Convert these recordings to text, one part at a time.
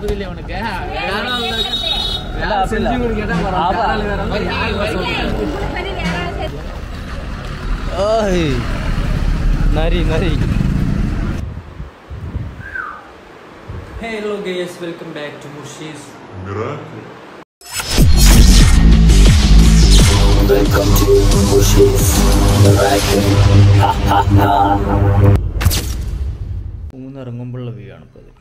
புரியல உனக்கு ഓയ് നരി നരി hello guys welcome back to മുഷീസ് റൂമിൽ ഇറങ്ങുമ്പോഴുള്ള വ്യൂ ആണ് ഇപ്പോൾ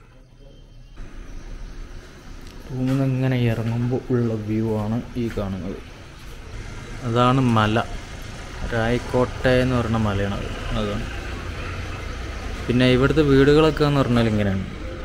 റൂമിൽ നിന്ന് ഇങ്ങനെ ഇറങ്ങുമ്പോൾ ഉള്ള വ്യൂ ആണ് ഈ കാണുന്നത് അതാണ് മല രായക്കോട്ട എന്ന് പറയുന്ന മലയാണ് അത് അതാണ് പിന്നെ ഇവിടുത്തെ വീടുകളൊക്കെ എന്ന് പറഞ്ഞാൽ ഇങ്ങനെയാണ്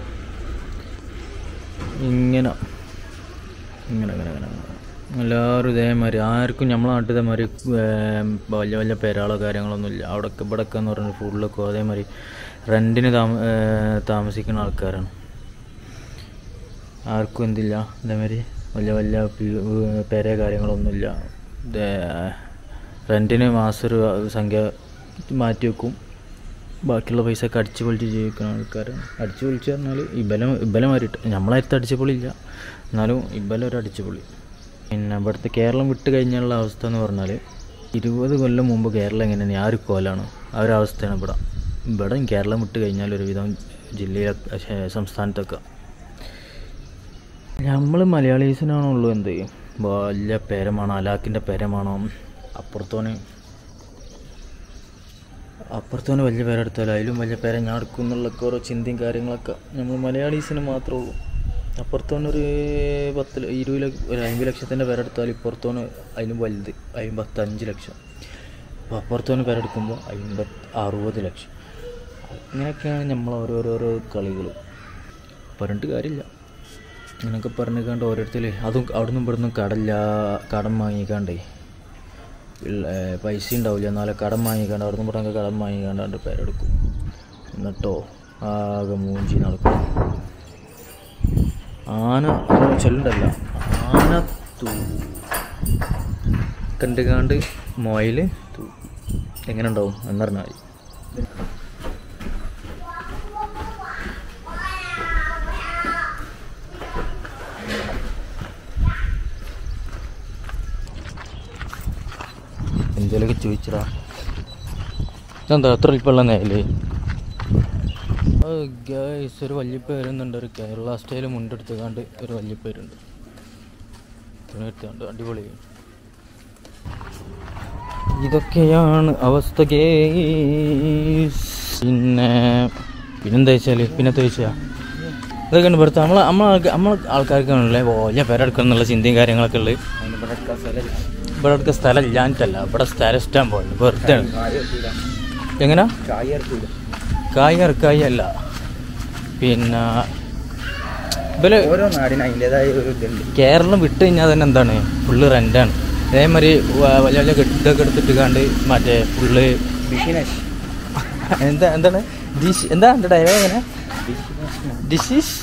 ഇങ്ങനെ ഇങ്ങനെ ഇങ്ങനെ ഇങ്ങനെ ഇങ്ങനെ. എല്ലാവരും ഇതേമാതിരി ആർക്കും നമ്മളെ നാട്ടിൽ ഇതേമാതിരി ഏം, വലിയ വലിയ പെരാളോ കാര്യങ്ങളൊന്നും ഇല്ല അവിടെയൊക്കെ ഇവിടെയൊക്കെ എന്ന് പറഞ്ഞാൽ ഫുള്ളൊക്കെ അതേമാതിരി റെൻറ്റിന് താമ ഏ, താമസിക്കുന്ന ആൾക്കാരാണ് ആർക്കും എന്തില്ല ഇതേമാതിരി വലിയ വലിയ പി- ഏ, പെര കാര്യങ്ങളൊന്നുമില്ല റെൻറ്റിന് മാസം ഒരു സംഖ്യ മാറ്റി വെക്കും ബാക്കിയുള്ള പൈസ ഒക്കെ അടിച്ചു പൊളിച്ച് ജീവിക്കുന്ന ആൾക്കാരാണ് അടിച്ചു പൊളിച്ച് പറഞ്ഞാൽ ഇബലം ഇബലം മാറിയിട്ട് നമ്മളടുത്ത് അടിച്ചു പൊളിയില്ല എന്നാലും ഇബലം ഒരു അടിച്ചു പൊളി പിന്നെ ഇവിടുത്തെ കേരളം വിട്ട് കഴിഞ്ഞുള്ള അവസ്ഥ എന്ന് പറഞ്ഞാൽ ഇരുപത് കൊല്ലം മുമ്പ് കേരളം എങ്ങനെയാണ് ആ ഒരു കോലാണ് ആ ഒരു അവസ്ഥയാണ് ഇവിടെ ഇവിടെ കേരളം വിട്ട് കഴിഞ്ഞാൽ ഒരുവിധം ജില്ലയിലൊക്കെ ശ്ശെ, സംസ്ഥാനത്തൊക്കെ നമ്മൾ മലയാളീസിനാണുള്ളൂ എന്ത് വലിയ പേരമാണോ അലാക്കിൻ്റെ പേരമാണോ അപ്പുറത്തോന് അപ്പുറത്തോന് വലിയ പേരെടുത്താലും അതിലും വലിയ പേരെ ഞാൻ എടുക്കും എന്നുള്ളൊക്കെ ഓരോ ചിന്തയും കാര്യങ്ങളൊക്കെ നമ്മൾ മലയാളീസിന് മാത്രമേ ഉള്ളൂ അപ്പുറത്തോനൊരു പത്ത് ല- ഇരുപത് ലക്ഷ ഒരു അമ്പത് ലക്ഷത്തിൻ്റെ പേരെടുത്താൽ ഇപ്പുറത്തോന് അതിലും വലുത് അമ്പത്തഞ്ച് ലക്ഷം അപ്പോൾ അപ്പുറത്തോന് പേരെടുക്കുമ്പോൾ അമ്പത് അറുപത് ലക്ഷം ഇങ്ങനെയൊക്കെയാണ് നമ്മൾ ഓരോരോരോ കളികൾ പറഞ്ഞിട്ട് കാര്യമില്ല ഇങ്ങനെയൊക്കെ പറഞ്ഞിക്കാണ്ട് ഓരോരുത്തർ അതും അവിടുന്ന് ഇവിടുന്ന് കടല്ല കടം വാങ്ങിക്കാണ്ടേ പിള്ള- ഏ, പൈസ ഉണ്ടാവില്ല എന്നാലും കടം വാങ്ങിക്കാണ്ട് അവിടുന്ന് ഇവിടെ കടം വാങ്ങിക്കാണ്ട് പേരെടുക്കും എന്നിട്ടോ ആകെ മൂഞ്ചി നടക്കും ആന ചെല്ലണ്ടല്ല ആന തൂ കണ്ടുകാണ്ട് മൊയിൽ തൂ എങ്ങനെ ഉണ്ടാവും എന്നറിഞ്ഞാൽ മതി എന്തേലൊക്കെ ചോദിച്ചടാ ഇതെന്താ എത്ര വലിപ്പമുള്ള നേല് ഗൈസ് ഒരു വല്യപ്പ വരുന്നുണ്ട് ഒരു കേരള സ്റ്റൈൽ മുണ്ടെടുത്തുകാണ്ട് ഒരു വല്യപ്പ വരുന്നുണ്ട് തുണി എടുത്തുകൊണ്ട് അടിപൊളി ഇതൊക്കെയാണ് അവസ്ഥ ഗേസ് പിന്നെ പിന്നെന്താ വെച്ചാൽ പിന്നത്തെ വെച്ചാ ഇതൊക്കെ ഉണ്ട് ഇവിടുത്തെ നമ്മളെ നമ്മളെ ആൾക്കാർ നമ്മളെ ആൾക്കാർക്കാണല്ലേ വലിയ പേരെടുക്കണം എന്നുള്ള ചിന്തയും കാര്യങ്ങളൊക്കെ ഉള്ളത് ഇവിടെ അടുക്ക സ്ഥലം ഇല്ലാഞ്ഞിട്ടല്ല ഇവിടെ സ്ഥലം ഇഷ്ടം പോലെ വെറുതെ ആണ്. എങ്ങനാ കായ് ഇറക്കായി അല്ല പിന്നെ ഇവല് ഓരോ നാടിന് അതിൻ്റെതായ ഒരു ഇതുണ്ട് കേരളം വിട്ട് കഴിഞ്ഞാൽ തന്നെ എന്താണ് ഫുള്ള് റെൻ്റാണ് അതേമാതിരി വ- വലിയ വലിയ കെട്ടിടമൊക്കെ എടുത്തിട്ട് കണ്ട് മറ്റേ ഫുള്ള് ബിസിനസ് എന്താ എന്താണ് ഡിഷ് എന്താ എൻ്റെ ഡയലോഗ് എങ്ങനെ dishes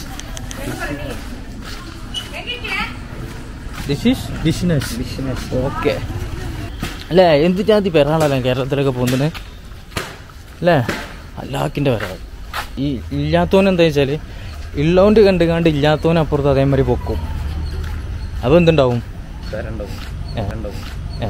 dishes business business okay അല്ലേ എന്ത് ജാതി പെരാളല്ലേ കേരളത്തിലൊക്കെ പോകുന്നത് അല്ലേ അല്ലാക്കിൻ്റെ പെരാൾ ഈ ഇല്ലാത്തവൻ എന്താ വെച്ചാൽ ഉള്ളവൻ്റെ കണ്ട് കണ്ട് ഇല്ലാത്തവൻ അപ്പുറത്ത് അതേമാതിരി പൊക്കും അപ്പോൾ എന്തുണ്ടാവും തരണ്ടാവും ഏ. തരണ്ടാവും ഏ.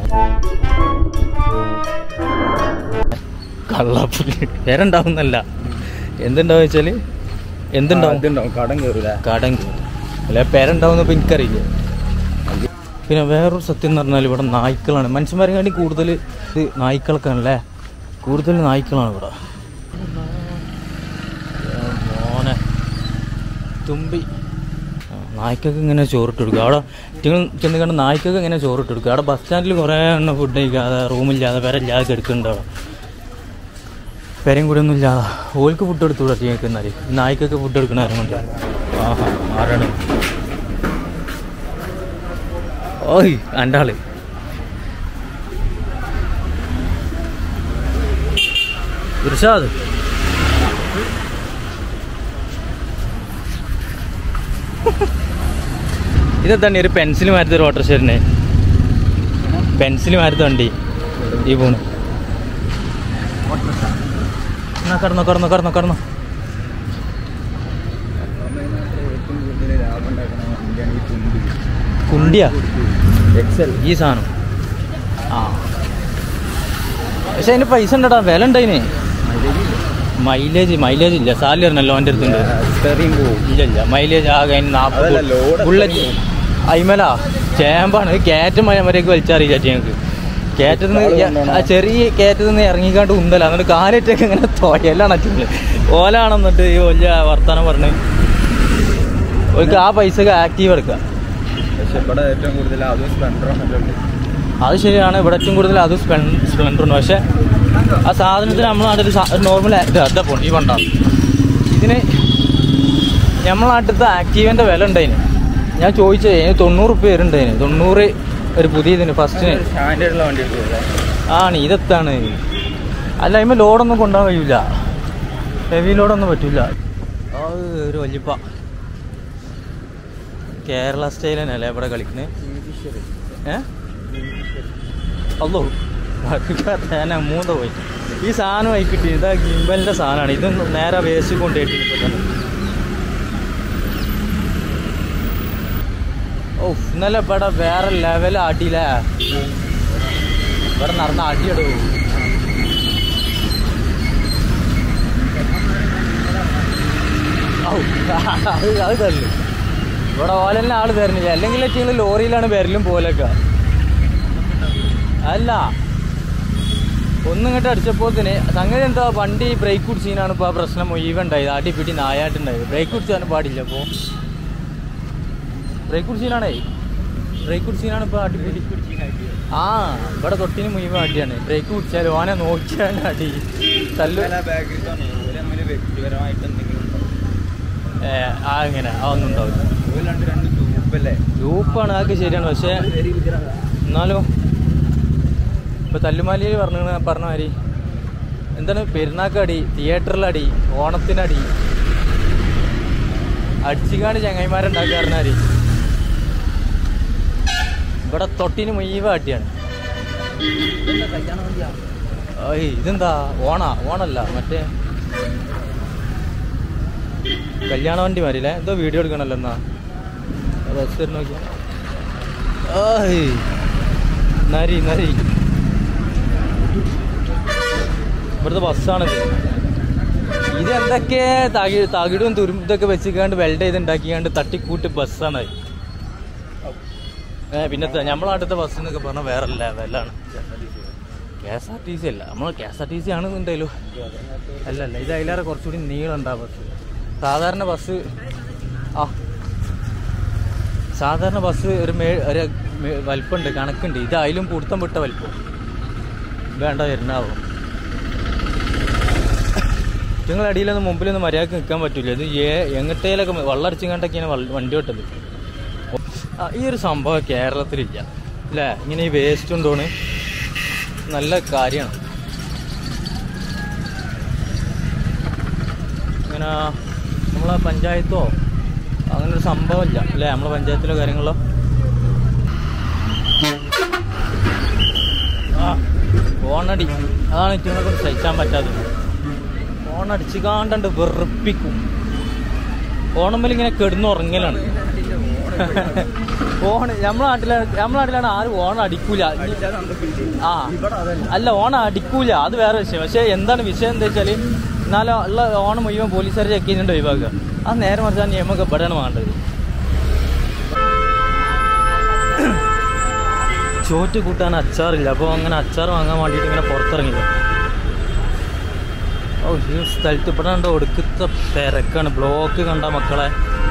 കള്ളപ്പുള്ളി പേരുണ്ടാവുന്നല്ല എന്തുണ്ടാവും വെച്ചാൽ എന്തുണ്ടാവും ഇതുണ്ടാവും കടം കയറൂല കടം കയറും അല്ലെ പേരുണ്ടാവുന്ന ഇപ്പം എനിക്കറിയില്ല പിന്നെ വേറൊരു സത്യം എന്ന് പറഞ്ഞാൽ ഇവിടെ നായ്ക്കളാണ് മനുഷ്യന്മാരെക്കാട്ടി കൂടുതൽ ഇത് നായ്ക്കൾക്കാണല്ലേ കൂടുതൽ നായ്ക്കളാണ് ഇവിടെ മോനെ തുമ്പി ആ, നായ്ക്കൊക്കെ ഇങ്ങനെ ചോറിട്ട് കൊടുക്കുക അവിടെ നിങ്ങൾ ചെന്ന് കണ്ട് നായ്ക്കൊക്കെ ഇങ്ങനെ ചോറിട്ട് കൊടുക്കുക അവിടെ ബസ് സ്റ്റാൻഡിൽ കുറേ എണ്ണം ഫുഡ് കഴിക്കാതെ റൂമില്ലാതെ വേറെ ഇല്ലാതെ കിടക്കുന്നുണ്ട് അവിടെ പേരും കൂടി ഒന്നും ഇല്ലാതെ ഓൾക്ക് ഫുഡ് എടുത്തുകൂടെ കേൾക്കുന്നാല് നായ്ക്കൊക്കെ ഫുഡ് എടുക്കണ ആരും കൊണ്ട് ആഹാ ആരാണ് ഓയ് എൻ്റെ ആള് ഇർഷാദ് ഇതെന്താണ് ഒരു പെൻസിൽ മാറ്റത്തെ ഒരു ഓട്ടർ ഷെയറിനെ പെൻസിൽ മാറ്റത്തെ വണ്ടി ഈ പോണ് എന്നാ കടന്നോ കടന്നോ കടന്നോ കടന്നോ കുണ്ടിയാ എക്സൽ ഈ സാധനം ആ പക്ഷെ അതിന് പൈസ ഉണ്ടടാ വില ഉണ്ടതിന് മൈലേജ് മൈലേജ് ഇല്ല സാലറി അറിഞ്ഞല്ലോ എൻ്റെ അടുത്തുണ്ട് സ്റ്റെറിയും പോവും ഇല്ല ഇല്ല മൈലേജ് ആകെ അതിന് നാൽപ്പത് അതല്ല, ലോഡ് ബുള്ളറ്റ് അയിമല ചേമ്പാണ് കയറ്റം വരെയൊക്കെ വലിച്ചറിയില്ല ഞങ്ങൾക്ക് കയറ്റത്തിൽ കാള് നിന്ന് കൊണ്ടുപോണോ? ആ ചെറിയ കയറ്റത്തിൽ നിന്ന് ഇറങ്ങിക്കാണ്ട് ഉന്തല എന്നിട്ട് കാലേറ്റൊക്കെ ഇങ്ങനെ തൊയലാണ് അച്ഛന് ഓലാണെന്നിട്ട് ഈ വലിയ വർത്താനം പറഞ്ഞ് ഓർക്ക് ആ പൈസക്ക് ആക്റ്റീവ് എടുക്കുക പക്ഷെ ഇവിടെ ഏറ്റവും കൂടുതൽ അതും സ്പ്ലെൻഡറാണല്ലോ അത് ശരിയാണ് ഇവിടെ ഏറ്റവും കൂടുതൽ അത് സ്പ്ലെൻഡർ ഉണ്ട് പക്ഷെ ആ സാധനത്തിന് നമ്മൾ നാട്ടിൽ നോർമൽ ഇതാ പോണം ഈ വണ്ടാണ് ഇതിന് നമ്മളെ നാട്ടിലത്തെ ആക്റ്റീവിൻ്റെ വില ഉണ്ടായിന് ഞാൻ ചോദിച്ചത് ഇതിന് തൊണ്ണൂറ് റുപ്യ വരുന്നുണ്ടായിന് തൊണ്ണൂറ് ഒരു പുതിയ ഇതിന് ഫസ്റ്റിന് സ്റ്റാൻഡേർഡുള്ള വണ്ടി എടുക്കുക ആണ് ഇതെത്താണ് അല്ല അതിന്മേൽ ലോഡൊന്നും കൊണ്ടുപോകാൻ കഴിയില്ല ഹെവി ലോഡൊന്നും പറ്റില്ല അത് ഒരു വല്യപ്പ കേരള സ്റ്റൈൽ തന്നെയല്ലേ ഇവിടെ കളിക്കുന്നത് ഏ അല്ലോ തേന മൂന്ന പോയി ഈ സാധനം ആയി കിട്ടി ഇതാ ഗിംബലിന്റെ സാധനമാണ് ഇത് നേരെ വേസ്റ്റ് കൊണ്ടുപോയിട്ട് ഇപ്പൊ തന്നെ ഓ ഇന്നലെ ഇവിടെ വേറെ ലെവൽ അടിയില്ലേ ഇവിടെ നടന്ന അടിയടോ ഔ, അത് അത് തരല് ഇവിടെ ഓലെല്ലാം ആള് തരുന്നില്ല അല്ലെങ്കിൽ നിങ്ങൾ ലോറിയിലാണ് വരലും പോലൊക്കെ അല്ല ഒന്നും ഇങ്ങോട്ട് അടിച്ചപ്പോത്തിന് സംഗതി എന്താ വണ്ടി ബ്രേക്ക് കുടിച്ചതിനാണ് ഇപ്പോൾ ആ പ്രശ്നം മുഴുവൻ ഉണ്ടായത് അടിപിടി നായായിട്ടുണ്ടായത് ബ്രേക്ക് കുടിച്ചാലും പാടില്ല അപ്പോൾ ബ്രേക്ക് കുടിച്ചതിനാണേ ബ്രേക്ക് കുടിച്ചതിനാണ് ഇപ്പോൾ അടിപിടി ആ ഇവിടെ തൊട്ടിന് മുഴുവൻ അടിയാണ് ബ്രേക്ക് കുടിച്ചാൽ ഓനെ നോക്കിയാണ് അടി തല്ലു ബാക്കിൽ തമ്മിൽ വ്യക്തിപരമായിട്ട് എന്തെങ്കിലും ഉണ്ടോ ഏ, ആ ഇങ്ങനെ ആ ഒന്നും ഉണ്ടാവില്ല ഒരു രണ്ട് രണ്ട് ഗ്രൂപ്പല്ലേ ഗ്രൂപ്പാണ് അതൊക്കെ ശരിയാണ് പക്ഷേ എന്നാലും ഇപ്പൊ തല്ലുമാലിയിൽ പറഞ്ഞ പറഞ്ഞ മാതിരി എന്താണ് പെരുന്നാക്കടി തിയേറ്ററിലടി ഓണത്തിനടി അടിച്ചുകാണ്ട് ചങ്ങായിമാരുണ്ടാക്കി പറഞ്ഞാല് ഇവിടെ തൊട്ടിന് മുഴുവൻ അടിയാണ് ഏയ് ഇതെന്താ ഓണാ ഓണല്ല മറ്റേ കല്യാണ വണ്ടി മാറിയില്ലേ എന്തോ വീഡിയോ എടുക്കണല്ലോ എന്നാ ബസ് വരും നോക്കിയാ ഏയ് നരി നരി ഇവിടുത്തെ ബസ്സാണിത് ഇത് എന്തൊക്കെ തകി തകിടും തുരും ഇതൊക്കെ വെച്ചിക്കാണ്ട് വെൽഡ് ചെയ്ത് ഉണ്ടാക്കിക്കാണ്ട് തട്ടിക്കൂട്ട് ബസ്സാണ് ഏ പിന്നെ നമ്മളെ നാട്ടിലത്തെ ബസ് എന്നൊക്കെ പറഞ്ഞാൽ വേറെ ലെവലാണ് K S R T C അല്ല നമ്മൾ K S R T C ആണെന്നുണ്ടെങ്കിലും അല്ല അല്ല ഇത് അതിലേറെ കുറച്ചുകൂടി നീളമുണ്ടാ ബസ് സാധാരണ ബസ് ആ സാധാരണ ബസ് ഒരു മേ ഒരു മേ- വലിപ്പമുണ്ട് കണക്കുണ്ട് ഇത് അതിലും പൂർത്തം വിട്ട വലിപ്പം വേണ്ട വരുന്നാവും നിങ്ങൾ അടിയിലൊന്നും മുമ്പിലൊന്നും മര്യാദക്ക് നിൽക്കാൻ പറ്റില്ല ഇത് ഏ എങ്ങട്ടേലൊക്കെ വെള്ളം അടിച്ചുകൊണ്ടൊക്കെയാണ് വണ്ടി വിട്ടത് ആ, ഈ ഒരു സംഭവം കേരളത്തിലില്ല അല്ലേ ഇങ്ങനെ ഈ വേസ്റ്റ് ഉണ്ടോണ് നല്ല കാര്യമാണ് ഇങ്ങനെ നമ്മളെ പഞ്ചായത്തോ അങ്ങനെ ഒരു സംഭവമില്ല അല്ലേ നമ്മളെ പഞ്ചായത്തിലോ കാര്യങ്ങളോ ആ ഫോണടി അതാണ് ഇറ്റിനെ കൊണ്ട് സഹിക്കാൻ പറ്റാത്തത് ഫോണടിച്ച് കാണ്ടണ്ട് വെറുപ്പിക്കും ഓണമ്മൽ ഇങ്ങനെ കിടന്നുറങ്ങലാണ് ഓൺ നമ്മളെ നാട്ടിലാണ് നമ്മളെ നാട്ടിലാണ് ആരും ഓണം അടിക്കൂല ആ അല്ല ഓണം അടിക്കൂല അത് വേറെ വിഷയം പക്ഷെ എന്താണ് വിഷയം എന്താ വെച്ചാല് എന്നാലും ഉള്ള ഓണം മുഴുവൻ പോലീസുകാർ ചെക്ക് ചെയ്യുന്നുണ്ട് ഒഴിവാക്കുക അത് നേരെ മറിച്ച് ആ നിയമമൊക്കെ ഇവിടെയാണ് വേണ്ടത് ചോറ്റ് കൂട്ടാൻ അച്ചാറില്ല അപ്പോൾ അങ്ങനെ അച്ചാർ വാങ്ങാൻ വേണ്ടിയിട്ട് ഇങ്ങനെ പുറത്തിറങ്ങില്ല ഓ ഈ സ്ഥലത്ത് ഇവിടെ കണ്ടോ ഒടുക്കത്തെ തിരക്കാണ് ബ്ലോക്ക് കണ്ട മക്കളെ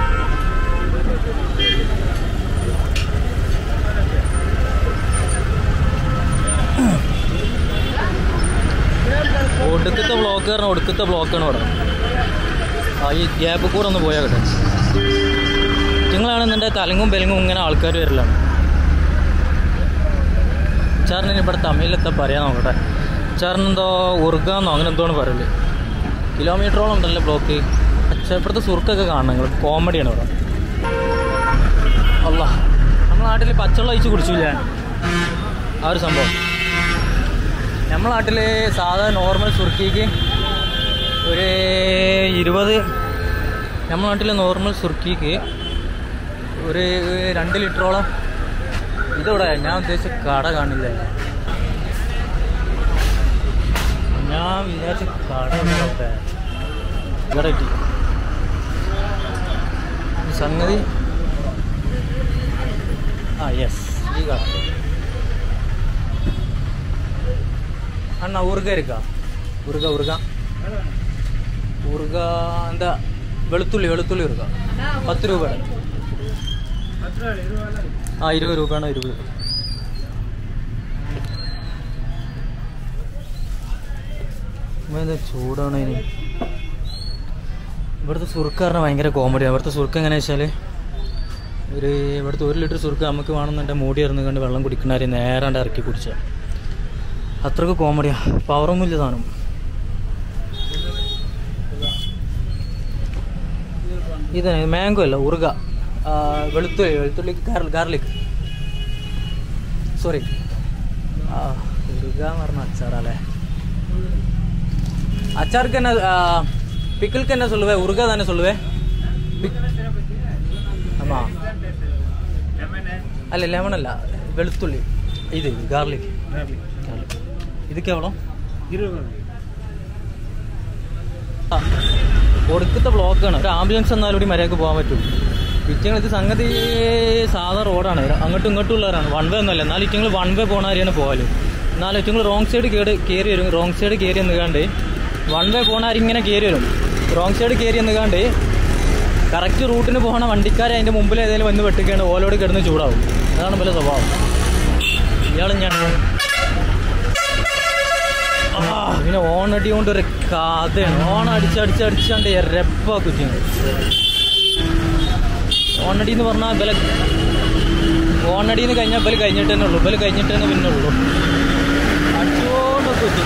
ഒടുക്കത്തെ ബ്ലോക്ക് കാരണം ഒടുക്കത്തെ ബ്ലോക്കാണ് ഇവിടെ ആ ഈ ഗ്യാപ്പ് കൂടെ ഒന്ന് പോയാൽ കേട്ടെ നിങ്ങളാണെന്നുണ്ടെങ്കിൽ തലങ്ങും പെലങ്ങും ഇങ്ങനെ ആൾക്കാർ വരലാണ് ചേട്ടന് ഇവിടെ തമിഴിലെത്താ പറയാൻ നോക്കട്ടെ ചേട്ടൻ എന്തോ ഉറുകാന്നോ അങ്ങനെ എന്തോന്ന് പറയല് കിലോമീറ്ററോളം ഉണ്ടല്ലോ ബ്ലോക്ക് പക്ഷേ ഇവിടുത്തെ സുർക്കൊക്കെ കാണണം നിങ്ങൾ കോമഡിയാണ് ഇവിടെ അല്ല നമ്മുടെ നാട്ടിൽ പച്ചവെള്ളം ഒഴിച്ച് കുടിച്ചില്ല ആ ഒരു സംഭവം നമ്മുടെ നാട്ടിൽ സാധാ നോർമൽ സുർക്കിക്ക് ഒരു ഇരുപത് നമ്മുടെ നാട്ടിലെ നോർമൽ സുർക്കിക്ക് ഒരു രണ്ട് ലിറ്ററോളം ഇതെവിടെ ഞാൻ ഉദ്ദേശിച്ച കട കാണില്ലല്ലോ ഞാൻ വിചാരിച്ച കട ഇവിടെ ഇവിടെ കിട്ടി ഈ സംഗതി ആ യെസ് ഈ കട അണ്ണ ഊർഗ ഇരിക്ക ഊർഗ ഊർഗ ഊർഗ എന്താ വെളുത്തുള്ളി വെളുത്തുള്ളി ഊർഗ പത്ത് രൂപയുടെ ആ ഇരുപത് രൂപയാണ് ഇരുപത് എന്താ ചൂടാണ് ഇനി ഇവിടുത്തെ സുറുക്ക് പറഞ്ഞാൽ ഭയങ്കര കോമഡിയാണ് ഇവിടുത്തെ സുറുക്ക് എങ്ങനെയാ വെച്ചാൽ ഒരു ഇവിടുത്തെ ഒരു ലിറ്റർ സുറുക്ക് നമുക്ക് വേണമെന്നുണ്ടെ മൂടി ഇറന്ന് കണ്ട് വെള്ളം കുടിക്കണവരെ നേരാണ്ട് ഇറക്കി കുടിച്ചാൽ അത്രക്ക് കോമഡിയാണ് പവറൊന്നും ഇല്ല സാധനം ഇത് മാംഗോ അല്ല ഉറുക ആ, വെളുത്തുള്ളി വെളുത്തുള്ളി ഗാർലിക് സോറി ഉറുക എന്ന് പറഞ്ഞ അച്ചാറല്ലേ அச்சாருக்கு என்ன பிக்கிள்க்கு என்ன சொல்லுவேன் உருகா தானே சொல்லுவேன் ஆமா അല്ല ലെമൺ അല്ല വെളുത്തുള്ളി ഇത് ഗാർലിക് ഗാർലിക് ഇതൊക്കെ എവളോ ഒടുക്കത്തെ ബ്ലോക്കാണ് ഒരു ആംബുലൻസ് എന്നാലും കൂടി മര്യാദക്ക് പോകാൻ പറ്റും ഇറ്റങ്ങൾ ഇത് സംഗതി സാധാ റോഡാണ് അങ്ങോട്ടും ഇങ്ങോട്ടും ഉള്ളവരാണ് വൺ വേ ഒന്നുമല്ല എന്നാൽ ഇറ്റങ്ങൾ വൺ വേ പോണ ആരെയാണ് പോകല് എന്നാൽ ഇറ്റങ്ങൾ റോങ് സൈഡ് കയറി കയറി വരും റോങ് സൈഡ് കയറി നിൽക്കാണ്ട് വൺ വേ പോണ ആരിങ്ങനെ കയറി വരും റോങ് സൈഡ് കയറി നിൽക്കാണ്ട് കറക്റ്റ് റൂട്ടിന് പോകണ വണ്ടിക്കാരെ അതിൻ്റെ മുമ്പിൽ ഏതെങ്കിലും വന്ന് വെട്ടിക്കാണ്ട് ഓലോട് കിടന്ന് ചൂടാവും അതാണ് പോലെ സ്വഭാവം ഇയാളും ഞാൻ ആ, പിന്നെ ഓണടി കൊണ്ട് ഒരു കഥയാണ് ഓൺ അടിച്ചടിച്ചടിച്ചാണ്ട് എരപ്പ കുറ്റിയാണ് ഓണടി എന്ന് പറഞ്ഞാൽ ബല ഓണടി എന്ന് കഴിഞ്ഞാൽ ബല് കഴിഞ്ഞിട്ട് തന്നെ ഉള്ളൂ ബല് കഴിഞ്ഞിട്ട് തന്നെ പിന്നെ ഉള്ളൂ അടിച്ചോണ്ട് കുറ്റി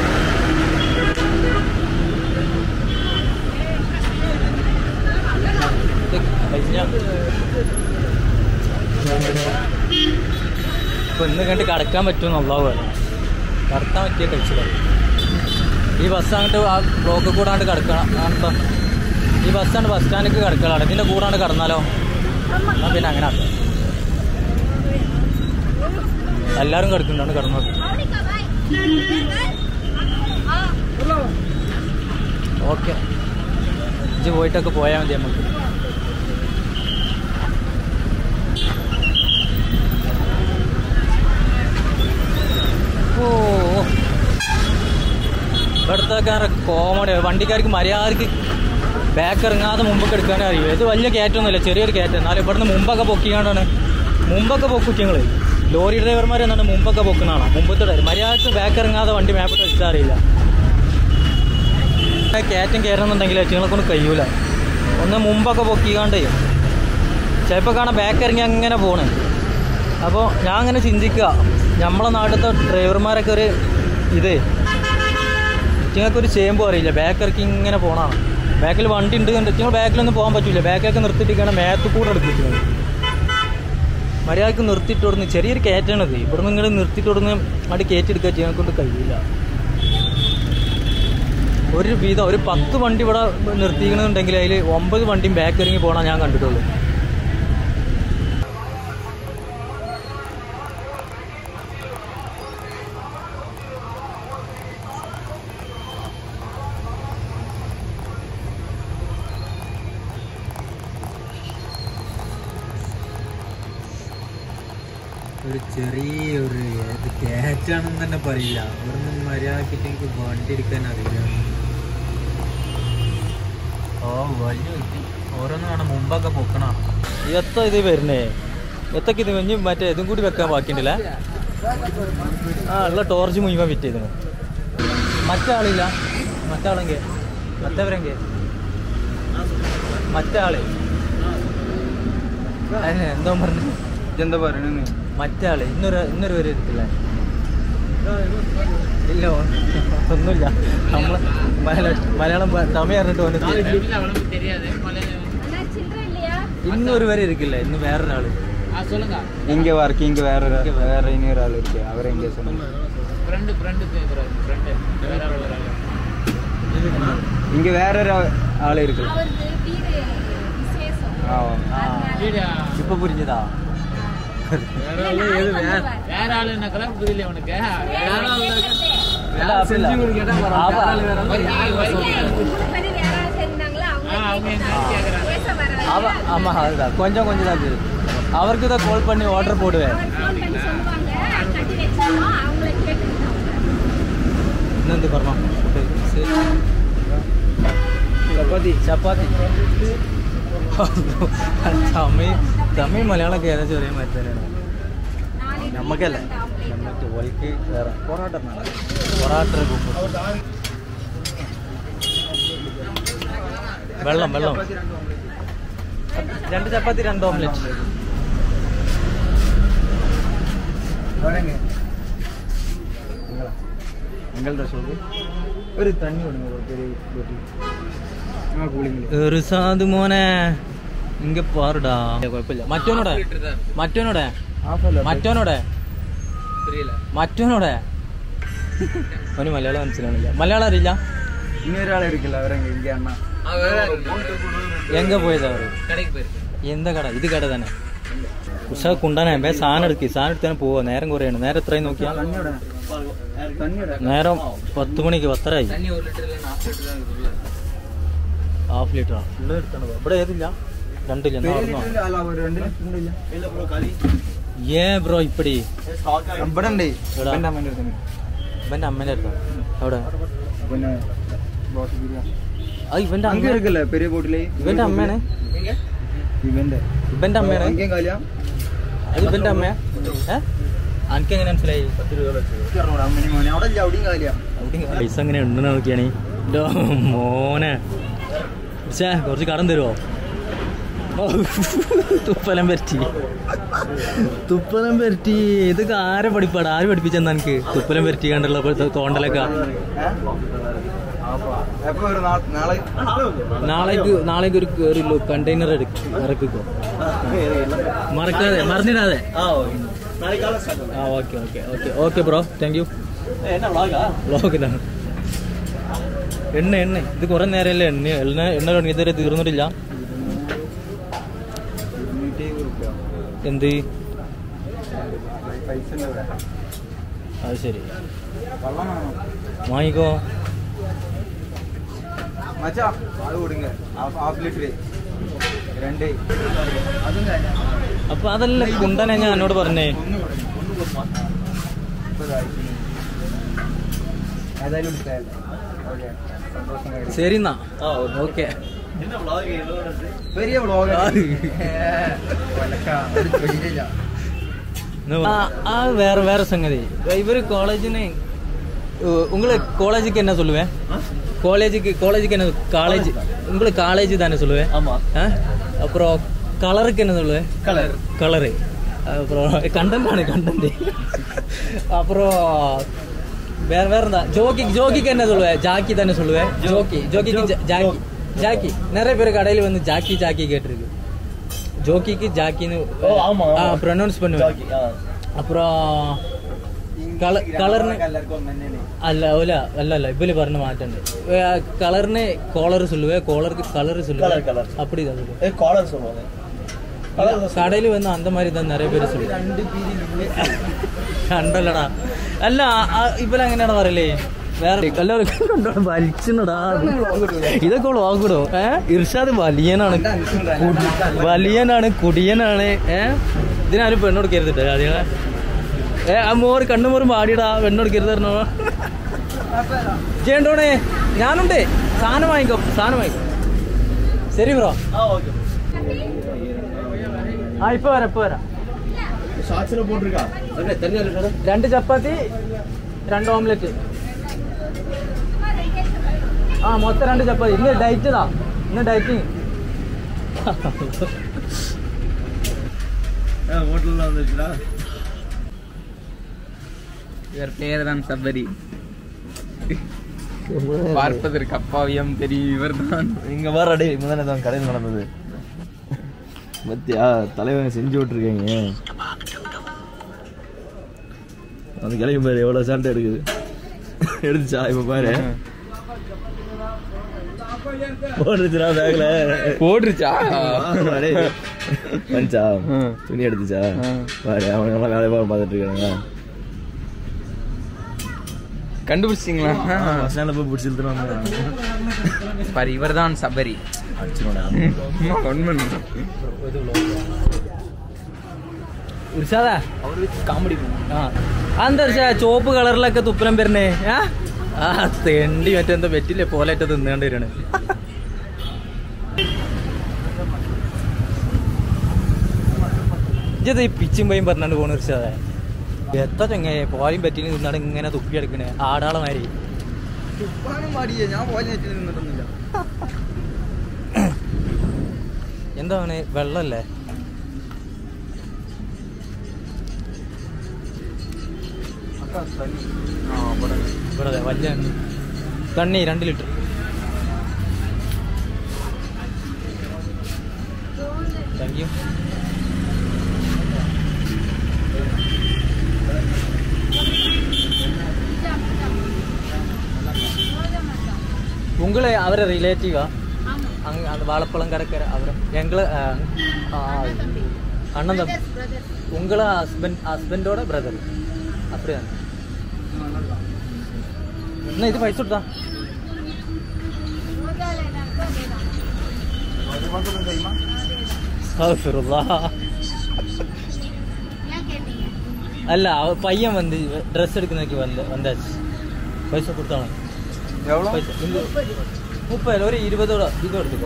ഇത് കഴിഞ്ഞ ഇപ്പൊ ഇന്ന് കണ്ട് കടക്കാൻ പറ്റുമെന്നുള്ള പോലെ കടത്താൻ പറ്റിയ കഴിച്ചില്ല ഈ ബസ് അങ്ങോട്ട് ആ ബ്ലോക്ക് കൂടാണ്ട് കിടക്കണം കാണുമ്പോ ഈ ബസ്സാണ് ബസ് സ്റ്റാൻഡിലേക്ക് കിടക്കണം ഇതിന്റെ കൂടാണ്ട് കടന്നാലോ എന്നാ പിന്നെ അങ്ങനെ ആക്കാം എല്ലാവരും കിടക്കുന്നുണ്ടാണ് കിടന്നത് ഓക്കെ ഇജ്ജ് പോയിട്ടൊക്കെ പോയാൽ മതി നമുക്ക് ഓ ഇവിടുത്തെ കോമഡി വണ്ടിക്കാർക്ക് മര്യാദക്ക് ബാക്ക് ഇറങ്ങാതെ മുമ്പൊക്കെ എടുക്കാനേ അറിയൂ ഇത് വലിയ കയറ്റമൊന്നുമില്ല ചെറിയൊരു കയറ്റം എന്നാലും ഇവിടുന്ന് മുമ്പൊക്കെ പൊക്കിക്കാണ്ടാണ് മുമ്പൊക്കെ പൊക്കും ഞങ്ങൾ ലോറി ഡ്രൈവർമാർ എന്നാണ് മുമ്പൊക്കെ പൊക്കുന്നതാണ് മുമ്പത്തെ ഡ്രൈവർ മര്യാദക്ക് ബാക്ക് ഇറങ്ങാതെ വണ്ടി മാപ്പിട്ട് വെച്ചാൽ അറിയില്ല കയറ്റം കയറണമെന്നുണ്ടെങ്കിൽ ഞങ്ങളെ കൊണ്ട് കഴിയൂല ഒന്ന് മുമ്പൊക്കെ പൊക്കിക്കാണ്ടേ ചിലപ്പോൾ കാണാൻ ബാക്ക് ഇറങ്ങി അങ്ങനെ പോണേ അപ്പോൾ ഞാൻ അങ്ങനെ ചിന്തിക്കുക നമ്മളെ നാട്ടിലത്തെ ഡ്രൈവർമാരൊക്കെ ഒരു ഇതേ ഇറ്റിങ്ങൾക്കൊരു ചേമ്പും അറിയില്ല ബാക്ക് ഇറക്കി ഇങ്ങനെ പോണാണ് ബാക്കിൽ വണ്ടി ഉണ്ട് കണ്ട് ഇറ്റിങ്ങൾ ബാക്കിലൊന്നും പോകാൻ പറ്റില്ല ബാക്കിലൊക്കെ നിർത്തിയിട്ടാണ് മേത്ത് കൂടെ എടുത്തിട്ട് മര്യാദക്ക് നിർത്തിയിട്ട് കൊടുന്ന് ചെറിയൊരു കയറ്റാണിത് ഇവിടെ നിങ്ങൾ നിർത്തിയിട്ട് കൊടുന്ന് അവിടെ കയറ്റിയെടുക്കുക ചെയ്യാൻ കൊണ്ട് കഴിയില്ല ഒരു വീതം ഒരു പത്ത് വണ്ടി ഇവിടെ നിർത്തിക്കണമെന്നുണ്ടെങ്കിൽ അതിൽ ഒമ്പത് വണ്ടിയും ബാക്ക് ഇറങ്ങി പോകണം ഞാൻ കണ്ടിട്ടുള്ളൂ ഒരു ചെറിയൊരു ഏത് കയറ്റാണെന്ന് തന്നെ പറയില്ല ഇവിടുന്ന് മര്യാദക്കിട്ട് എനിക്ക് വണ്ടി എടുക്കാൻ അറിയില്ല ഓ വലിയ ഓരോന്ന് വേണം മുമ്പൊക്കെ പൊക്കണം എത്ത ഇത് വരുന്നേ എത്തൊക്കെ ഇത് ഇനി മറ്റേ ഇതും കൂടി വെക്കാൻ ബാക്കിയുണ്ടല്ലേ ആ ഉള്ള ടോർച്ച് മുഴുവൻ ഫിറ്റ് ചെയ്തിന് മറ്റേ ആളില്ല മറ്റേ ആളെങ്കിൽ മറ്റവരെങ്കിൽ മറ്റേ ആള് ഏ, എന്തോ പറഞ്ഞു ഇതെന്താ പറയണെന്ന് മറ്റേ ആള് ഇന്നൊരു ഇന്നൊരു പേര് ഇരിക്കില്ലേ ഇല്ല ഓ- ഒന്നുമില്ല നമ്മള് മലയാളം മലയാളം പ- തമിഴ് അറിഞ്ഞിട്ട് വന്നിട്ട് இன்னொரு பேர் இருக்குல்ல இன்னும் வேற ஆளு இங்க ஒர்க் இங்க வேற ஒரு- வேற இன்னொரு ஆள் இருக்கு அவரை இங்க சொன்னாங்க இங்க வேற ஒரு ஆள் இருக்கு அவரது வீடு விசேஷம் ഇപ്പൊ പുരിഞ്ഞതാ வேற ஆளு என்னக்கெல்லாம் புரியல உனக்கு அவ ஆமா அதுதான் கொஞ்சம் கொஞ்சம் தான் இருக்குது அவருக்கு தான் கால் பண்ணி ஆர்டர் போடுவேன் இன்னொன்று പറഞ്ഞോ ചപ്പാത്തി ചപ്പാത്തി തമിഴ് തമിഴ് മലയാളമൊക്കെ ഏകദേശം ഒരേ മാതിരി തന്നെയാണ് നമുക്കല്ല നമുക്ക് ഒലിക്ക് വേറെ പൊറോട്ട പൊറോട്ട വെള്ളം വെള്ളം രണ്ട് ചപ്പാത്തി രണ്ട് ഓംലെറ്റ് നിങ്ങളുടെ ഷോപ്പ് ഒരു തണ്ണി കൊടുங்க ஒரு பெரிய ബോട്ടിൽ ആ കൂളിംഗ് ഒരു സാധു മോനെ ഇങ്ങ പാറുടാ കുഴപ്പമില്ല മറ്റോനോടെ മറ്റോനോടെ ഹാഫല്ല മറ്റോനോടെ புரியல മറ്റോനോടെ അവന് മലയാളം മനസ്സിലാവില്ല മലയാളം അറിയില്ല ഇനി ഒരാളെ എടുക്കില്ല അവരെങ്ക ഇങ്ക അണ്ണ എങ്ക പോയത് അവര് கடைக்கு போயிருக்கு എന്താ കട ഇത് കട തന്നെ ഉഷാ കുണ്ടാനെ വേ സാധനം എടുക്കി സാധനം എടുത്താൽ പോവാ നേരം കുറയാണ് നേരം എത്രയും നോക്കിയാ തണ്ണിയോടെ തണ്ണിയോടെ നേരം പത്ത് മണിക്ക് പത്തരായി தண்ணி ஒரு லிட்டர் இல்லை நாற்பது லிட்டர் தான் இருக்குது ഹാഫ് ലിറ്ററാ ഫുള്ള് എടുത്താണ് ഇവിടെ ഏതില്ല രണ്ടില്ല എന്നാ പറഞ്ഞോ അല്ല ഒരു രണ്ട് ലിറ്ററില്ല ഏ ബ്രോ ഇപ്പടി ഇവിടെ ഉണ്ട് എടാ. എൻ്റെ അമ്മേൻ്റെ അടുത്തുണ്ട് ഇവന്റെ അമ്മേന്റെ അടുത്താ എവിടെ പിന്നെ ബോട്ട് ബിരിയാണി ആ ഇവന്റെ അങ്ക അമ്മ എടുക്കല്ലേ പെരിയ ബോട്ടില് ഇവന്റെ അമ്മയാണ് ഇവന്റെ ഇവന്റെ അമ്മയാണ് അങ്കേം കാലിയാ അത് ഇവന്റെ അമ്മയാ ഏ അനക്ക് എങ്ങനെ മനസ്സിലായി പത്ത് രൂപ അമ്മനി മോനെ അവിടെ ഇല്ല അവിടെയും കാലിയാ പൈസ എങ്ങനെ ഉണ്ടെന്ന് നോക്കിയാണേ എന്റെ മോനെ പക്ഷേ കുറച്ച് കടം തരുമോ തുപ്പലം പറ്റി തുപ്പലം പറ്റി ഇതൊക്കെ ആരെ പഠിപ്പാടാ ആര് പഠിപ്പിച്ചെന്നാ എനിക്ക് തുപ്പലം പറ്റി കണ്ടുള്ള പോലത്തെ തോണ്ടലൊക്കെ എപ്പോ ഒരു നാ- നാളെ നാളേക്ക് നാളേക്ക് ഒരു ഒരു കണ്ടെയ്നർ എടുക്കും ഇറക്കിക്കോ മറക്കാതെ മറന്നിടാതെ ആ okay okay okay okay bro thank you വ്ളോഗിലാണ് എണ്ണ എണ്ണ ഇത് കുറെ നേരമല്ലേ എണ്ണ എണ്ണ എണ്ണ തുടങ്ങി ഇതുവരെ തീർന്നിട്ടില്ല ഇരുന്നൂറ്റി റുപ്യ എന്ത് പൈസ ഉണ്ട് ഇവിടെ അത് ശരി വെള്ളം വേണോ വാങ്ങിക്കോ മച്ചാ അത് കൊടുങ്ങ ഹാഫ് ലിറ്റർ രണ്ട് അതും കഴിഞ്ഞ അപ്പൊ അതല്ല കുണ്ടനെ ഞാൻ എന്നോട് പറഞ്ഞേ ഒന്ന് കൊടു. ഒന്ന് കൊടു. ഇപ്പൊ ഇതായി. ഏതായാലും എടുത്തതല്ലേ. ഓക്കേ. സന്തോഷം കൈ. ശരി എന്നാ ഓക്കെ പെരിയ വ്ളോഗ് ആ ആ வேற வேற சங்கதி இவரு காலேஜ்னு உங்களை காலேஜுக்கு என்ன சொல்லுவேன் காலேஜுக்கு காலேஜுக்கு என்ன காலேஜ் உங்களுக்கு காலேஜ் தானே சொல்லுவேன் ஆமா ஆ? அப்புறம் கலருக்கு என்ன சொல்லுவேன் கலர் கலரு அப்புறம் கண்டென்ட் ஆனு கண்டென்ட் அப்புறம் வேற வேற இருந்தா ஜோக்கி ஜோக்கிக்கு என்ன சொல்லுவேன் ஜாக்கி தானே சொல்லுவேன் ஜோக்கி ஜோக்கிக்கு ஜா- ஜாக்கி ஜாக்கி நிறைய பேர் கடையில வந்து ஜாக்கி ஜாக்கி கேட்டிருக்கு ஜோக்கிக்கு ஜாக்கின்னு ப்ரொனவுன்ஸ் பண்ணுவேன் அப்புறம் കള- കളറിന് അല്ല ഓല അല്ല അല്ല ഇവല് പറഞ്ഞ മാറ്റണ്ട് കളറിന് കോളർ சொல்லுவே கோலருக்கு கலர் சொல்லுவே அப்படி தான் சொல்லுவேன் காலர் சொல்லுவாங்க കടയിൽ വന്ന് അന്ത மாதிரி தான் நிறைய പേര് சொல்லுவேன் കണ്ടല്ലടാ അല്ല ഇവര് അങ്ങനെയാണ് പറയലേ വേറെ എല്ലാവരും കണ്ടോടാ വലിച്ചടാ ഇതൊക്കെ വ്ളോഗിടോ ഏ ഇർഷാദ് വലിയനാണ് വലിയനാണ് കുടിയനാണ് ഏ ഇതിനാരും പെണ്ണൊടുക്കരുത് ആദ്യം ഏ ആ മോറ് കണ്ണുമോറും പാടിയടാ പെണ്ണൊടുക്കരുത് പറഞ്ഞോ ചെയ്യണ്ടോണേ ഞാനുണ്ട് സാധനം വാങ്ങിക്കോ സാധനം വാങ്ങിക്കോ ശരി ബ്രോ ആ ഇപ്പൊ വരാം ഇപ്പൊ വരാം രണ്ട് ചപ്പാത്തി രണ്ട് ഓംലെറ്റ് ആ മൊത്തം രണ്ട് ചപ്പാത്തി ഇന്ന് ഡയറ്റതാ ഇന്ന് ഡയറ്റിങ് இவர் பேர் தான் சபரி பார்ப்பதற்கு அப்பாவியம் தெரியும் இவர் தான் இங்க வர அடே முதல்ல தான் கடையில் நடந்தது பத்தியா தலைவன் செஞ்சு விட்டுருக்கீங்க அந்த கிளம்பி பாரு எவ்வளவு சால்ட் எடுக்குது எடுத்துச்சா இப்ப பாரு போட்டுருச்சுடா பேக்ல போட்டுருச்சா வந்துச்சா ஆ. துணி எடுத்துச்சா ஆ. பாரு அவங்க எல்லாம் வேலையை பார்த்துட்டு இருக்காங்க கண்டுபிடிச்சிங்களா பஸ் ஸ்டாண்ட்ல போய் பிடிச்சி இழுத்துறாங்க பாரு இவர்தான் சபரி அடிச்சிரோடா உண்மை ഉർഷാദാ കോമഡി ആ എന്താ ഉർഷാ ചോപ്പ് കളറിലൊക്കെ തുപ്പലം വരുന്നേ ആ ആ തെണ്ടി മറ്റെന്തോ വെറ്റില്ലേ പോലെയിട്ട് തിന്നേണ്ടി വരാണ് ഇജത് ഈ പിച്ചും പൈയും പറഞ്ഞാണ്ട് പോണ ഉർഷാദേ എത്ര ചെങ്ങ പോലും പറ്റിയിൽ നിന്നാണ് ഇങ്ങനെ തുപ്പി എടുക്കണേ ആടാളെ മാതിരി ഞാൻ പോലെ നിന്നിട്ടൊന്നുമില്ല എന്താണ് വെള്ളല്ലേ ഇവിടെ ദേ വലിയ തണ്ണി രണ്ട് ലിറ്റർ താങ്ക് യു உங்களை அவரை ரிலேட்டிவா அங்க அந்த வாழைப்பழம் கிடக்கிற அவரை எங்களை ஆ, ஆ, அண்ணன் தம்பி உங்களை ஹஸ்பண்ட் ஹஸ்பண்டோட பிரதர் அப்படியா என்ன இது பைசா கொடுத்தா அஸ்தக்ஃபிருல்லாஹ். அல்ல அவ பையன் வந்து ட்ரெஸ் எடுக்கிறதுக்கு வந்து வந்தாச்சு பைசா கொடுத்தானோ പൈസ ഇല്ല. മുപ്പത് ഒരു ഇരുപതോടെ ഇത് എടുത്തുക്കോ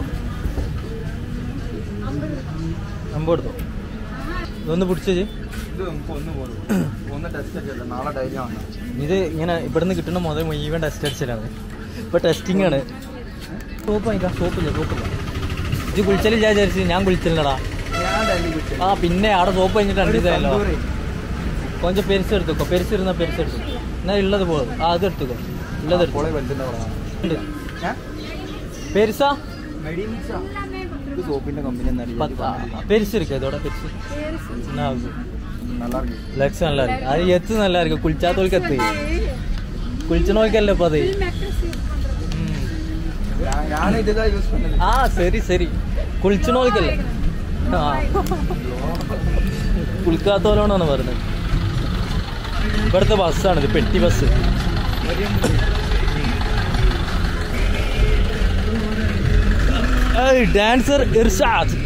അമ്പത് എടുത്തോ ഇതൊന്ന് പിടിച്ചത് ഇത് നമുക്ക് ഒന്ന് പോകും ഒന്ന് ടെസ്റ്റ് അടിച്ചല്ല നാളെ ഡയറി ആണ് ഇത് ഇങ്ങനെ ഇവിടുന്ന് കിട്ടുന്ന മുതൽ മുഴുവൻ ടെസ്റ്റ് അടിച്ചലാണ് ഇപ്പൊ ടെസ്റ്റിംഗ് ആണ് സോപ്പ് വാങ്ങിക്കാം സോപ്പില്ല സോപ്പില്ല ഇത് കുളിച്ചാലും ഞാൻ വിചാരിച്ചു ഞാൻ കുളിച്ചില്ലടാ ഞാൻ ഡൽഹി വിട്ടു ആ പിന്നെ അവിടെ സോപ്പ് കഴിഞ്ഞിട്ട് രണ്ടീസല്ലോ കൊഞ്ചം പെരിസ് എടുത്തുക്കോ പെരിസ് ഇരുന്ന പെരിസ് എടുത്തു എന്നാ ഉള്ളത് പോകും ആ അത് എടുത്തുക്കോ ഉള്ളത് എടുത്തോ പോളെ വലുതിന്റെ ഉണ്ട് പെരിസാ ഇത് സോപ്പിന്റെ കമ്പനി பத்தா பெருசு இருக்கு அதோட பெருசு என்ன ஆகுது நல்லா இருக்கு லக்ஸ் நல்லா இருக்கு அது எத்து நல்லா இருக்கு குளிச்சா தோல் கத்து குளிச்ச நோய்க்கல்ல இப்ப அது ம். ഞാൻ- ഞാൻ ഇതാ യൂസ് പண்றது ആ ശരി ശരി കുളിച്ച നോക്കല്ലേ ആ കുളിക്കാത്തോലോണാണ് പറഞ്ഞത് ഇവിടുത്തെ ബസ്സാണിത് പെട്ടി ബസ് ഡാൻസർ ഇർഷാദ്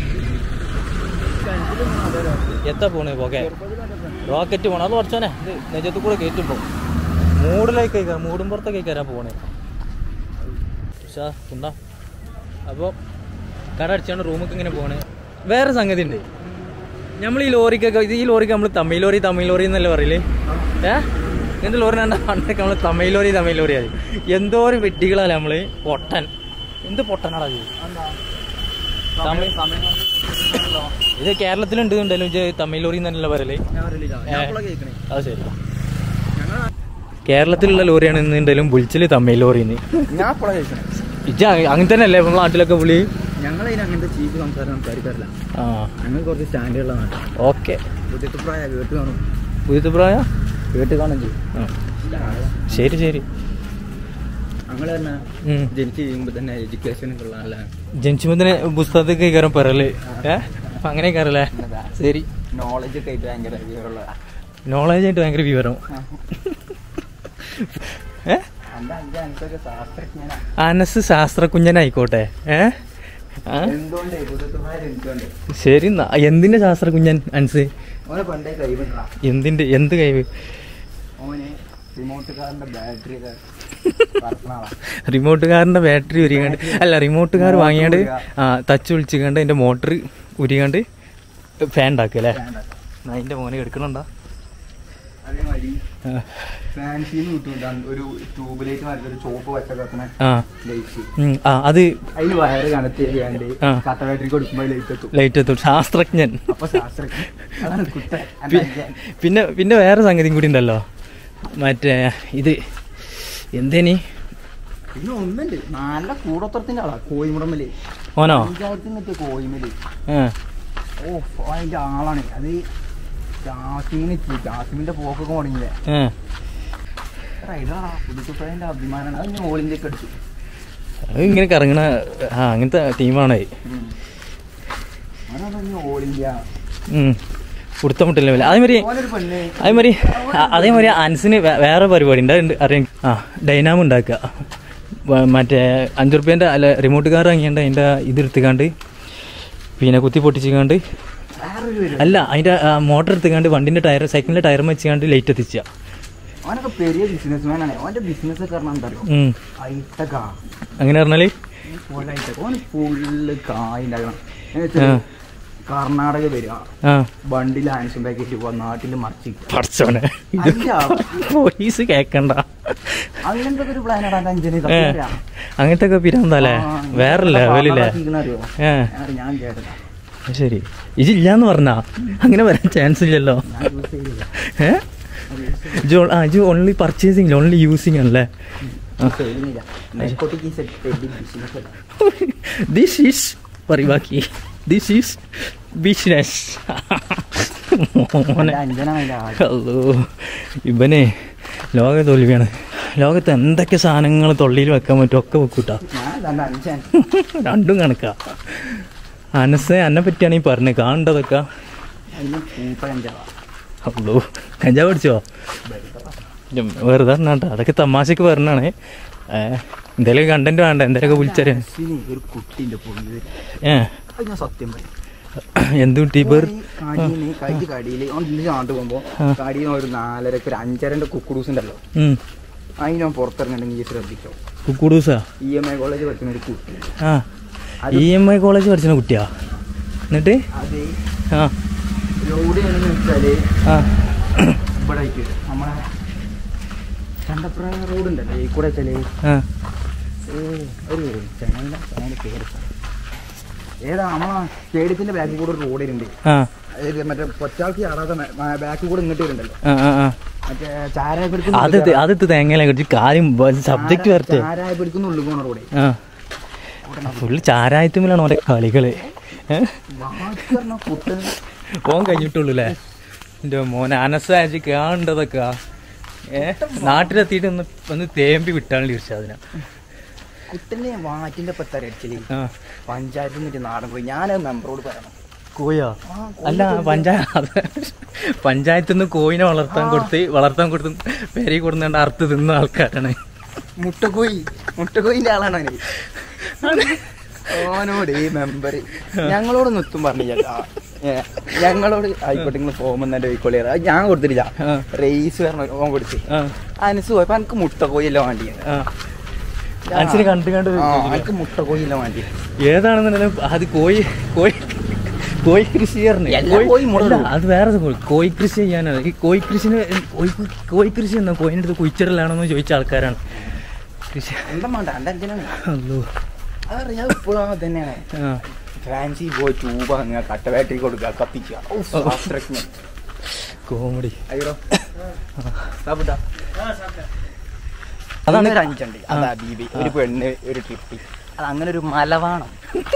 എത്താ പോണേ പോകെ റോക്കറ്റ് പോണം അത് കുറച്ചോനെ ഇത് നെജത്ത് കൂടെ കയറ്റുമ്പോ മൂടിലേക്ക് കയറാം മൂടും പുറത്തൊക്കെ കയറാൻ പോണേ ഉഷാ ഉണ്ടാ അപ്പോൾ കട അടിച്ചാണ് റൂമൊക്കെ ഇങ്ങനെ പോണേ വേറെ സംഗതി ഉണ്ട് നമ്മൾ ഈ ലോറിക്കൊക്കെ ഇത് ഈ ലോറിക്ക് നമ്മൾ തമിഴ് ലോറി തമിഴ് ലോറി എന്നല്ലേ പറയില്ലേ ഏ എന്ത് ലോറി പണ്ടൊക്കെ നമ്മൾ തമിഴ് ലോറി തമിഴ് ലോറി ആയി എന്തോ ഒരു വെട്ടികളല്ലേ നമ്മൾ പൊട്ടൻ എന്ത് പൊട്ടനാടാ ഇത് തമിഴ് ഇത് കേരളത്തിലുണ്ട് ഉണ്ടല്ലോ ഇത് തമിഴ് ലോറി എന്നല്ല പറയല് ഏ, അത് ശരി കേരളത്തിലുള്ള ലോറിയാണ് ഇന്നുണ്ടെങ്കിലും ബുൾച്ചില് തമിഴ് ലോറിന്ന് ഞാൻ ഇപ്പോഴാണ് കഴിക്കണേ ഇജ്ജ അങ്ങനെ തന്നെ അല്ലേ നമ്മുടെ നാട്ടിലൊക്കെ വിളി ഞങ്ങളതിന് അങ്ങനത്തെ ചീഫ് സംസാരം സംസാരിക്കാറില്ല ആ ഞങ്ങൾ കുറച്ച് സ്റ്റാൻഡേർഡുള്ള നാട്ടാണ് ഓക്കെ ബുദ്ധിമുട്ട് പ്രായ കേട്ട് കാണും പുതിയ പ്രായ കേട്ട് കാണും ചെയ്യും ആ. ശരി ശരി ഞങ്ങൾ തന്നെ ഉം. ജനിച്ച് കഴിയുമ്പോൾ തന്നെ എഡ്യൂക്കേഷൻ ഉള്ള നല്ല ജനിച്ചുമ്പോ തന്നെ പുസ്തകത്തൊക്കെ കയറാൻ പറയല് ഏ അപ്പൊ അങ്ങനെ കയറല്ലേ ശരി നോളജ് ഒക്കെ ആയിട്ട് ഭയങ്കര വിവരമുള്ള നോളജ് ആയിട്ട് ഭയങ്കര വിവരം ഏ എൻ്റെ അഞ്ച് എനിക്കൊക്കെ ശാസ്ത്രജ്ഞനാ അനസ് ശാസ്ത്രകുഞ്ഞനായിക്കോട്ടെ ഏ ആ? എന്തുകൊണ്ട് ബുദ്ധിമുട്ട് എനിക്കുണ്ട് ശരി എന്നാ. എന്തിന്റെ ശാസ്ത്രകുഞ്ഞൻ അൻസ് ഓനെ പണ്ടേ കൈവിട്ടാ എന്തിന്റെ എന്ത് കഴിവ് ഓന് റിമോട്ട് കാറിന്റെ ബാറ്ററി ഒക്കെ പറക്കണ ആളാ റിമോട്ടുകാരൻ്റെ ബാറ്ററി ഉരിയാണ്ട് അല്ല റിമോട്ടുകാർ വാങ്ങിയാണ്ട് ആ തച്ച് വിളിച്ചിക്കാണ്ട് അതിൻ്റെ മോട്ടർ ഉരിയാണ്ട് ഫാൻ ഉണ്ടാക്കുക അല്ലേ അതിൻ്റെ മോനെ എടുക്കണുണ്ടോ അതേമാതിരി ഫാൻസിന്ന് കിട്ടുന്നുണ്ട് ഒരു ട്യൂബ് ലൈറ്റ് മാറ്റി ഒരു ചോപ്പ് വെച്ച കത്തണ ആ ലൈറ്റ് ഉം, ആ അത് അതിന് വയറ് കണക്ട് ചെയ്യാണ്ട് ആ. കട്ട ബാറ്ററി കൊടുക്കുമ്പോൾ ലൈറ്റ് എത്തും ലൈറ്റ് എത്തും ശാസ്ത്രജ്ഞൻ അപ്പൊ ശാസ്ത്രജ്ഞൻ അതാണ് കുട്ട പി- പിന്നെ പിന്നെ വേറെ സംഗതിയും കൂടി ഉണ്ടല്ലോ മറ്റേ ഇത് എന്തേനി പിന്നെ ഒന്നുണ്ട് നല്ല കൂടോത്രത്തിന്റെ ആളാ കോയിമുടമല് ഓനോ പഞ്ചായത്തിൽ നിന്നിട്ട് കോയിമല് ആ ഓ അതിന്റെ ആളാണ് അത് ജാസിമിന് ജാസിമിന്റെ പോക്കൊക്കെ മുടങ്ങില്ലേ ആ റൈഡറാ പുതുക്കുപ്പഴന്റെ അഭിമാനമാണ് അത് ഞാൻ ഓൾ ഇന്ത്യക്ക് അടിച്ചു അത് ഇങ്ങനെ കറങ്ങണ ആ അങ്ങനത്തെ ടീമാണ് ഓൾ ഇന്ത്യ കൊടുത്ത മുട്ടില്ല വില അതേമാതിരി ഓനൊരു പെണ്ണ് അതേമാതിരി അ- അതേമാതിരി അൻസിന് വേ- വേറെ പരിപാടി ഉണ്ട് അതുണ്ട് അറിയാം ആ ഡൈനാമോ ഉണ്ടാക്കുക വ- മറ്റേ അഞ്ച് റുപ്യേൻ്റെ അല്ല റിമോട്ട് കാർ വാങ്ങിയാണ്ട് അതിൻ്റെ ഇതെടുത്തുകാണ്ട് പിന്നെ കുത്തി പൊട്ടിച്ചുകാണ്ട് വേറൊരു പേര് അല്ല അതിൻ്റെ മോട്ടർ എടുത്തുകാണ്ട് വണ്ടിൻ്റെ ടയർ സൈക്കിളിൻ്റെ ടയർ വെച്ചുകാണ്ട് ലൈറ്റ് എത്തിച്ച അവനൊക്കെ പെരിയ ബിസിനസ് മാനാണ് അവന്റെ ബിസിനസ് ഒക്കെ പറഞ്ഞാൽ എന്താ അറിയോ ഐറ്റക്ക അങ്ങനെ പറഞ്ഞാൽ ഫുൾ ഐറ്റക്ക ഓന് ഫുള്ള് കായുണ്ടാകണം ആ. കർണാടക വരിക ആ വണ്ടിയിൽ ആൻസും പാക്കറ്റ് പോവാ നാട്ടിൽ മറിച്ച് പഠിച്ചോനെ ഇത് അല്ല. പോലീസ് കേക്കണ്ട അങ്ങനത്തെ ഒരു പ്ലാനാണ് അവന്റെ അഞ്ചന് ഏ അങ്ങനത്തെ ഒക്കെ പിരാന്തല്ലേ വേറെ ലെവലില്ലേ അറിയോ ഏ ഞാൻ കേട്ടതാ അത് ശരി ഇതില്ലാന്ന് പറഞ്ഞാ അങ്ങനെ വരാൻ ചാൻസ് ഇല്ലല്ലോ ഞാൻ യൂസ് ചെയ്തില്ല ഏ ജോ ആ ജോ ഓൺലി പർച്ചേസിംഗ് ഓൺലി യൂസിങ് ആണല്ലേ ചെയ്യുന്നില്ല narcotic is a business this is പറയുവാക്കി ദിസ് ഈസ് ബിസിനസ് മോനെ അഞ്ചന അതിന്റെ ആള്. അല്ലോ ഇവനെ ലോക തോൽവിയാണ് ലോകത്ത് എന്തൊക്കെ സാധനങ്ങൾ തൊള്ളിയിൽ വെക്കാൻ പറ്റും ഒക്കെ വെക്കൂട്ടാ ഞാൻ തന്നെ അഞ്ചൻ രണ്ടും കണക്കാ അനസ് എന്നെ പറ്റിയാണ് ഈ പറഞ്ഞത് കാണേണ്ടതൊക്കെ അതിന് പൂപ്പ അഞ്ചാവാ അല്ലോ കഞ്ചാവ് അടിച്ചോ വെറുതെ പറഞ്ഞാട്ടോ അതൊക്കെ തമാശക്ക് പറഞ്ഞാണ് എന്തേലും കണ്ടന്റ് വേണ്ട എന്തേലൊക്കെ വിളിച്ചറിയാൻ ബസ്സിന് ഒരു കുട്ടിന്റെ പൊള്ളി ഏ അത് ഞാൻ സത്യം പറയും എന്ത് കുട്ടി പേർ കാടിന്ന് കഴിഞ്ഞ കാടിയിൽ ആണ്ട് പോകുമ്പോ കാടിയിൽ ഒരു നാലരക്ക് ഒരു അഞ്ചരന്റെ കുക്കുഡൂസ് ഉണ്ടല്ലോ അതിന് ഞാൻ പുറത്തിറങ്ങണ്ടെങ്കിൽ ശ്രദ്ധിച്ചോ കുക്കൂടൂസാ ഇ എം ഐ കോളേജ് പഠിക്കുന്ന ഒരു കുട്ടി ആ ഇ എം ഐ കോളേജ് പഠിച്ച കുട്ടിയാ എന്നിട്ട് അത് ആ എവിടെയാണെന്ന് വെച്ചാല് ആ ഇവിടെ ആയിട്ട് നമ്മളെ കണ്ടപ്ര റോഡ് ഉണ്ടല്ലോ ഈ കൂടെ വെച്ചാല് ആ ഏ, ഒരു ചങ്ങല ചങ്ങല പേര് ഏതാ നമ്മളെ സ്റ്റേഡിയത്തിന്റെ ബാക്കിൽ കൂടെ ഒരു റോഡ് ഉണ്ട് ആ അതായത് മറ്റേ പൊറ്റാൾക്ക് ചാടാതെ ബാക്കിൽ കൂടെ ഇങ്ങോട്ട് വരുന്നുണ്ടല്ലോ ആ ആ ആ മറ്റേ ചാരായ അത് ത്- അത് തേങ്ങയിലെ കുറിച്ച് കാര്യം സബ്ജക്റ്റ് വരട്ടെ ചാരായ പിടിക്കുന്ന ഉള്ളു പോണ റോഡ് ആ ഫുള്ള് ചാരായത്തുമ്മിലാണ് ഓരോ കളികള് ഏ? ബാക്കി പറഞ്ഞ കുട്ടൻ പോകാൻ കഴിഞ്ഞിട്ടുള്ളൂ അല്ലേ എൻ്റെ മോനെ അനസാജ് കാണേണ്ടതൊക്കെ ഏ നാട്ടിലെത്തിയിട്ട് ഒന്ന് ഒന്ന് തേമ്പി വിട്ടാണ് ഇർഷാദിനെ കുട്ടനെ വാറ്റിന്റെ പത്തര അടിച്ചല് ആ പഞ്ചായത്തിൽ നിന്നിട്ട് നാടൻ പോയി ഞാനത് മെമ്പറോട് പറയണം കോയോ അല്ല പഞ്ചായത്ത് പഞ്ചായത്തിൽ നിന്ന് കോയിനെ വളർത്താൻ കൊടുത്ത് വളർത്താൻ കൊടുത്ത് പേരി കൊടുന്നുകൊണ്ട് അറുത്ത് തിന്ന ആൾക്കാരാണ് മുട്ടക്കോയി മുട്ടക്കോയിന്റെ ആളാണ് അവന് ഓനോട് ഈ മെമ്പർ ഞങ്ങളോട് നിർത്തും പറഞ്ഞില്ല ഏ, ഞങ്ങളോട് ആയിക്കോട്ടെ നിങ്ങൾ പോകുമ്പോൾ തന്നെ പോയിക്കോളി അത് ഞാൻ കൊടുത്തിട്ടില്ല ആ. റേസ് പറഞ്ഞ ഓൻ കൊടുത്ത് ആ അനസ് പോയപ്പോ എനിക്ക് മുട്ടക്കോയി അല്ല വേണ്ടിയത് ആ അനുസരിച്ച് കണ്ട് കണ്ട് ആ എനിക്ക് മുട്ടക്കോയി അല്ല വേണ്ടിയത് ഏതാണെന്നുണ്ടെങ്കിലും അത് കോഴി കോഴി കോഴി കൃഷി പറഞ്ഞേ എല്ലാ കോഴി മുള അല്ല, ഇടും. അത് വേറെ സംഭവം. കോഴി കൃഷി ചെയ്യാനാണ് ഈ കോഴി കൃഷിന് കോഴി കോഴി കൃഷി എന്നാ കോഴിൻ്റെ അടുത്ത് കുഴിച്ചിടലാണെന്ന് ചോദിച്ച ആൾക്കാരാണ് കൃഷി എന്താ വേണ്ട എൻ്റെ അഞ്ചനാണ് അല്ലോ അതറിയാം ഇപ്പോഴും അത് തന്നെയാണ് ആ ഫാൻസി പോയി ട്യൂബ് അങ്ങനെ കട്ട ബാറ്ററി കൊടുക്കുക കത്തിക്കുക ഉഫ്, അത്രയ്ക്ക് കോമഡി അയ്യോ സാപ്പിട്ടാ അതാണ് അതാണ് ഒരു അഞ്ചുണ്ട് അതാ ബീബി ഒരു പെണ്ണ് ഒരു ട്രിപ്പ് അത് അങ്ങനെ ഒരു മല വേണം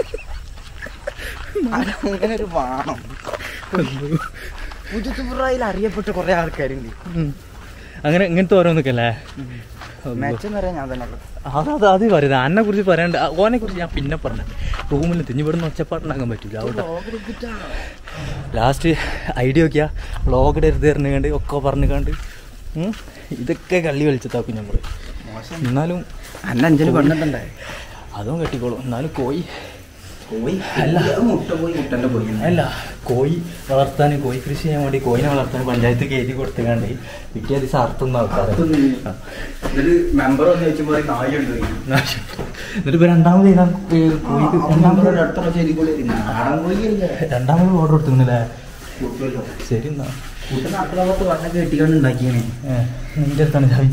അങ്ങനെ ഒരു വാണം പുതുത്തുപുറയിൽ അറിയപ്പെട്ട കുറെ ആൾക്കാരുണ്ട് ഉം. അങ്ങനെ ഇങ്ങനത്തെ ഓരോന്നൊക്കെ അല്ലേ മെച്ചം പറയാൻ ഞാൻ തന്നെ ഉള്ളു അത് അത് അത് പറയുന്നത് അന്നെ കുറിച്ച് പറയാണ്ട് ഓനെ കുറിച്ച് ഞാൻ പിന്നെ പറഞ്ഞു റൂമിൽ തിഞ്ഞു ഇവിടുന്ന് ഒച്ചപ്പാട്ടുണ്ടാക്കാൻ പറ്റില്ല അവിടെ ലാസ്റ്റ് ഐഡിയ നോക്കിയാ വ്ളോഗ് എടുത്ത് തരുന്ന കണ്ട് ഒക്കെ പറഞ്ഞു കണ്ട് ഉം. ഇതൊക്കെ കള്ളി വലിച്ചത്താക്കും നമ്മൾ എന്നാലും അന്റെ അഞ്ചല് പെണ്ണിട്ടുണ്ടായി അതും കെട്ടിക്കോളും എന്നാലും കോഴി പോയി അല്ല മുട്ട പോയി മുട്ടന്റെ പോയി അല്ല കോഴി വളർത്താൻ കോഴി കൃഷി ചെയ്യാൻ വേണ്ടി കോഴിനെ വളർത്താൻ പഞ്ചായത്ത് കയറ്റി കൊടുത്തുകാണ്ട് പിറ്റേ ദിവസം അറുത്തുന്ന ആൾക്കാരെ മെമ്പർ ഒന്ന് ചോദിച്ചപ്പോ നായുണ്ട് എന്നിട്ട് ഇപ്പൊ രണ്ടാമത് ഇതാ, ഏ, കോഴിക്ക് രണ്ടാമത് അടുത്ത ചെയ്തിക്കൊള്ളി നാടൻ കോഴിയല്ലേ രണ്ടാമത് ഓർഡർ കൊടുത്തില്ലേ ശരി എന്നാ കുട്ടൻ അടുത്ത വണ്ണ കെട്ടിക്കൊണ്ട് ഉണ്ടാക്കിയാണ് ഏ, നിന്റെ അടുത്താണ് ചാവി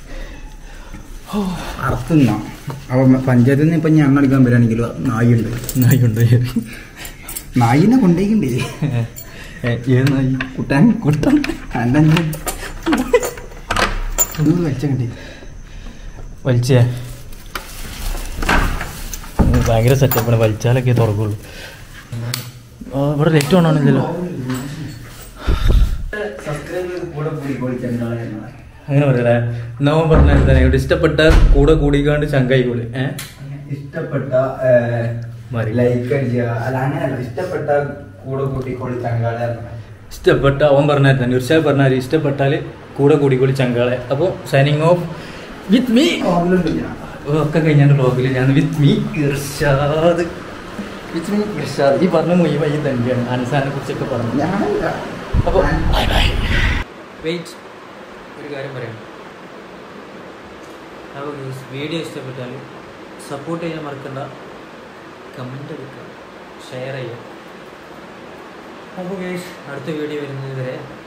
അറുത്തുന്ന അപ്പൊ പഞ്ചായത്തിൽ നിന്ന് ഇപ്പൊ ഞാൻ അടിക്കാൻ വരാണെങ്കിലോ നായുണ്ട് നായിക്കുണ്ടോ നായിനെ കൊണ്ടേക്കണ്ടേ ഏത് നായി കുട്ടാൻ കുട്ടൻ എന്റെ വെച്ചണ്ടേ വലിച്ചേ ഉം, ഭയങ്കര സെറ്റപ്പാണ് വലിച്ചാലൊക്കെ തുറക്കുള്ളൂ ആ, ഇവിടെ ലൈറ്റ് ഓണാണില്ലല്ലോ അങ്ങനെ പറയലേ നോൻ പറഞ്ഞ എന്താണ് ഇവിടെ ഇഷ്ടപ്പെട്ട കൂടെ കൂടിക്കാണ്ട് ചങ്കായി കൂടി ഏ ഇഷ്ടപ്പെട്ട മതി. ലൈക്ക് അടിക്കുക അല്ല അങ്ങനെയല്ല ഇഷ്ടപ്പെട്ട കൂടെ കൂട്ടിക്കോളി ചങ്കാളെ ഇഷ്ടപ്പെട്ട അവൻ പറഞ്ഞാൽ തന്നെ ഉത്സാഹ് പറഞ്ഞാൽ ഇഷ്ടപ്പെട്ടാൽ കൂടെ കൂടിക്കൂടി ചങ്കാളെ അപ്പോൾ സൈനിങ് ഓഫ് വിത്ത് മീ ഒക്കെ കഴിഞ്ഞാൽ വ്ളോഗിൽ ഞാൻ with me Irshad with me Irshad ഈ പറഞ്ഞ മുഴുവൻ ഈ തന്നെയാണ് അൻസാനെ കുറിച്ചൊക്കെ പറഞ്ഞു ഞാനല്ല അപ്പോൾ ബൈ ബൈ വെയിറ്റ് ഒരു കാര്യം പറയാം അപ്പോൾ വീഡിയോ ഇഷ്ടപ്പെട്ടാൽ സപ്പോർട്ട് ചെയ്യാൻ മറക്കണ്ട കമൻ്റ് എടുക്കുക ഷെയർ ചെയ്യുക അപ്പോൾ ഗേസ് അടുത്ത വീഡിയോ വരുന്നത് വരെ